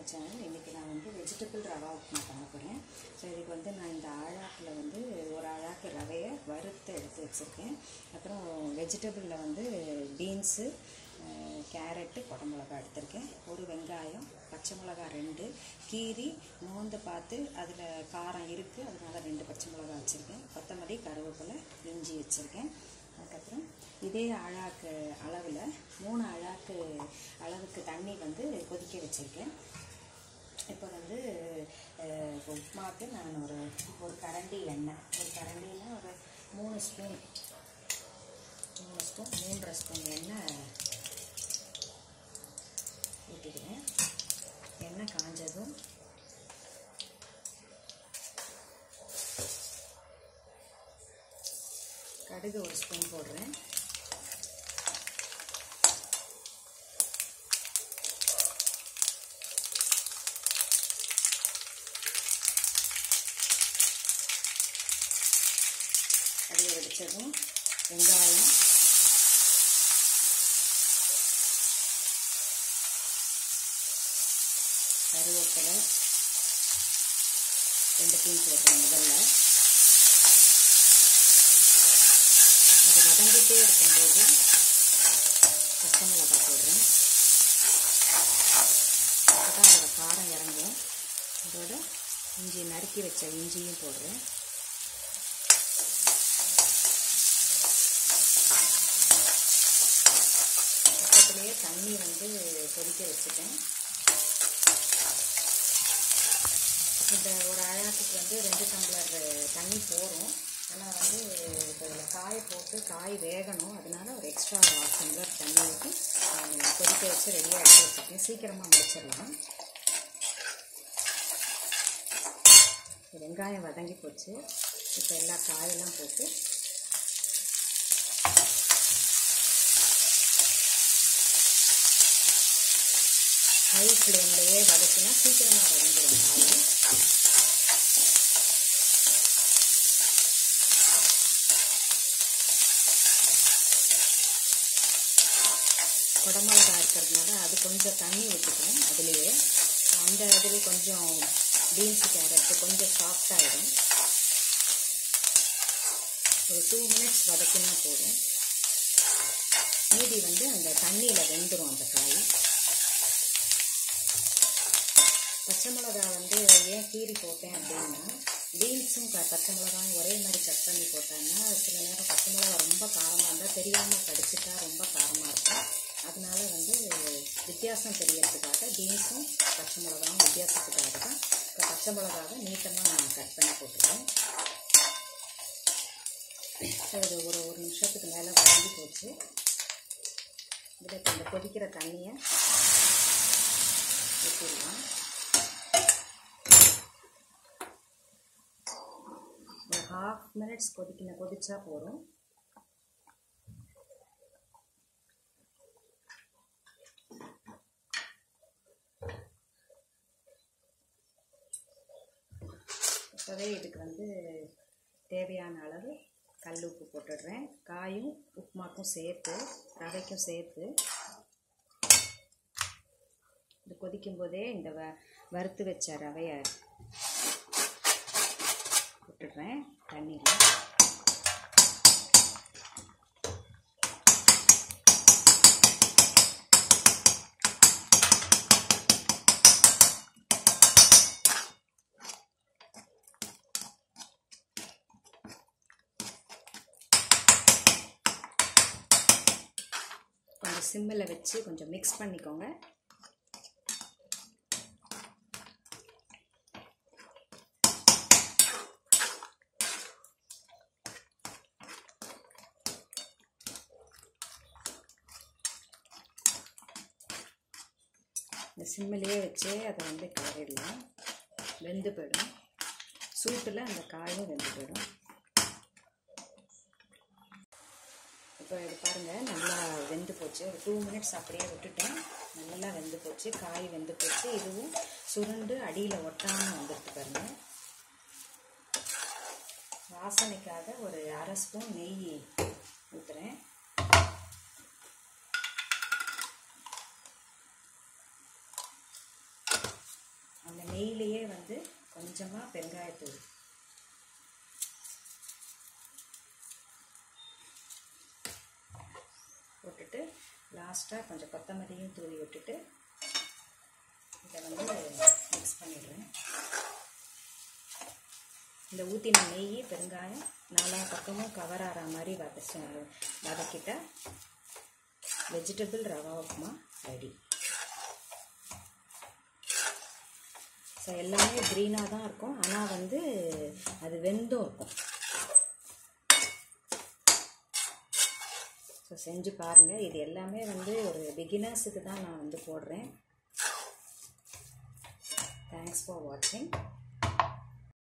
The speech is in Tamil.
சேனல் இன்றைக்கி நான் வந்து வெஜிடபிள் ரவா உப்புமா பண்ண போகிறேன் ஸோ இதுக்கு வந்து நான் இந்த ஆழாக்கில் வந்து ஒரு ஆழாக்கு ரவையை வறுத்து எடுத்து வச்சுருக்கேன் அப்புறம் வெஜிடபிளில் வந்து பீன்ஸு கேரட்டு குடமிளகா எடுத்திருக்கேன் ஒரு வெங்காயம் பச்சை மிளகா ரெண்டு கீரி மோந்து பார்த்து அதில் காரம் இருக்குது அதனால ரெண்டு பச்சை மிளகா வச்சுருக்கேன் கொத்தமல்லி கருவேப்பிலை இஞ்சி வச்சுருக்கேன் அதுக்கப்புறம் இதே அழாக்கு அளவில் மூணு அழாக்கு அளவுக்கு தண்ணி வந்து கொதிக்க வச்சுருக்கேன் இப்போ வந்து அஹ், உப்புமாவுக்கு நான் ஒரு ஒரு கரண்டி எண்ணெய் ஒரு கரண்டினா ஒரு மூணு ஸ்பூன் மூணு ஸ்பூன் மூன்றரை ஸ்பூன் எண்ணெய் ஊற்றிக்கிறேன் எண்ணெய் காஞ்சதும் கடுகு ஒரு ஸ்பூன் போடுறேன் கடுகு வெடிச்சதும் வெங்காயம் கருவேப்பிலை ரெண்டுத்தையும் போடுறேன் முதல்ல அது வதங்கிட்டே இருக்கும்போது பச்சை மிளகா போடுறேன் அப்போ தான் அதோட காரம் இறங்கும் அதோட இஞ்சி நறுக்கி வச்ச இஞ்சியும் போடுறேன் பக்கத்துலேயே தண்ணி வந்து கொதிக்க வச்சுட்டேன் இந்த ஒரு அழாத்துக்கு வந்து ரெண்டு டம்ளர் தண்ணி போடும் ஆனால் வந்து இப்போ இதில் காய் போட்டு காய் வேகணும் அதனால ஒரு எக்ஸ்ட்ரா ஒரு ஹாஃப் டம்ளர் தண்ணி ஊற்றி நான் கொதிக்க வச்சு ரெடியாக எடுத்து வச்சுருக்கேன் சீக்கிரமாக முடிச்சிடலாம் வெங்காயம் வதங்கி போச்சு இப்போ எல்லா காயெல்லாம் போட்டு ஹை ஃப்ளேம்லேயே வதக்கினா சீக்கிரமாக வதங்கிடும் காய் குடமிளகா இருக்கிறதுனால அது கொஞ்சம் தண்ணி ஊற்றிக்கிறேன் அதுலேயே அந்த இதுவே கொஞ்சம் பீன்ஸ் கேரட்டு கொஞ்சம் சாஃப்டாகிடும் ஒரு டூ மினிட்ஸ் வதக்கினா போதும் மீதி வந்து அந்த தண்ணியில் வெந்துடும் அந்த காய் பச்சை மிளகா வந்து ஏன் கீரி போட்டேன் அப்படின்னா பீன்ஸும் க பச்சை மிளகாயும் ஒரே மாதிரி கட் பண்ணி போட்டாங்கன்னா சில நேரம் பச்சை மிளகா ரொம்ப காரமாக இருந்தால் தெரியாமல் கடிச்சிட்டா ரொம்ப காரமாக இருக்கும் அதனால வந்து வித்தியாசம் தெரியறதுக்காக பீன்ஸும் பச்சை மிளகாவும் வித்தியாசத்துக்காக தான் இப்போ பச்சை மிளகாவை நீட்டமாக நான் கட் பண்ணி போட்டிருக்கேன் ஸோ இது ஒரு ஒரு நிமிஷத்துக்கு மேலே வதங்கி போச்சு இதில் இப்போ இந்த கொதிக்கிற தண்ணியை ஊற்றிடலாம் ஒரு ஹாஃப் மினிட்ஸ் கொதிக்கின கொதிச்சா போதும் இப்போவே இதுக்கு வந்து தேவையான அளவு கல் உப்பு போட்டுடுறேன் காயும் உப்புமாக்கும் சேர்த்து ரவைக்கும் சேர்த்து இது கொதிக்கும் போதே இந்த வ வறுத்து வச்ச ரவையை போட்டுடுறேன் தண்ணியில் கொஞ்சம் சிம்மில் வச்சு கொஞ்சம் மிக்ஸ் பண்ணிக்கோங்க இந்த சிம்மிலேயே வச்சு அதை வந்து கிளறிடலாம் வெந்து போயிடும் சூட்டில் அந்த காயும் வெந்து போயிடும் இப்போ இது பாருங்கள் நல்லா வெந்து போச்சு ஒரு டூ மினிட்ஸ் அப்படியே விட்டுட்டேன் நல்லா வெந்து போச்சு காய் வெந்து போச்சு இதுவும் சுருண்டு அடியில் ஒட்டாமல் வந்துட்டு பாருங்க வாசனைக்காக ஒரு அரை ஸ்பூன் நெய் ஊற்றுறேன் வந்து கொஞ்சமாக பெருங்காயத்தூள் போட்டுட்டு லாஸ்ட்டாக கொஞ்சம் கொத்தமல்லியும் தூவி விட்டுட்டு இதை வந்து மிக்ஸ் பண்ணிடுறேன் இந்த ஊற்றின நெய் பெருங்காயம் நாலா பக்கமும் கவர் ஆகிற மாதிரி வதச்ச வதக்கிட்ட vegetable rava upma ready so எல்லாமே க்ரீனாக தான் இருக்கும் ஆனால் வந்து அது வெந்தும் இருக்கும் ஸோ செஞ்சு பாருங்கள் இது எல்லாமே வந்து ஒரு பிகினர்ஸுக்கு தான் நான் வந்து போடுறேன் தேங்க்ஸ் ஃபார் வாட்சிங்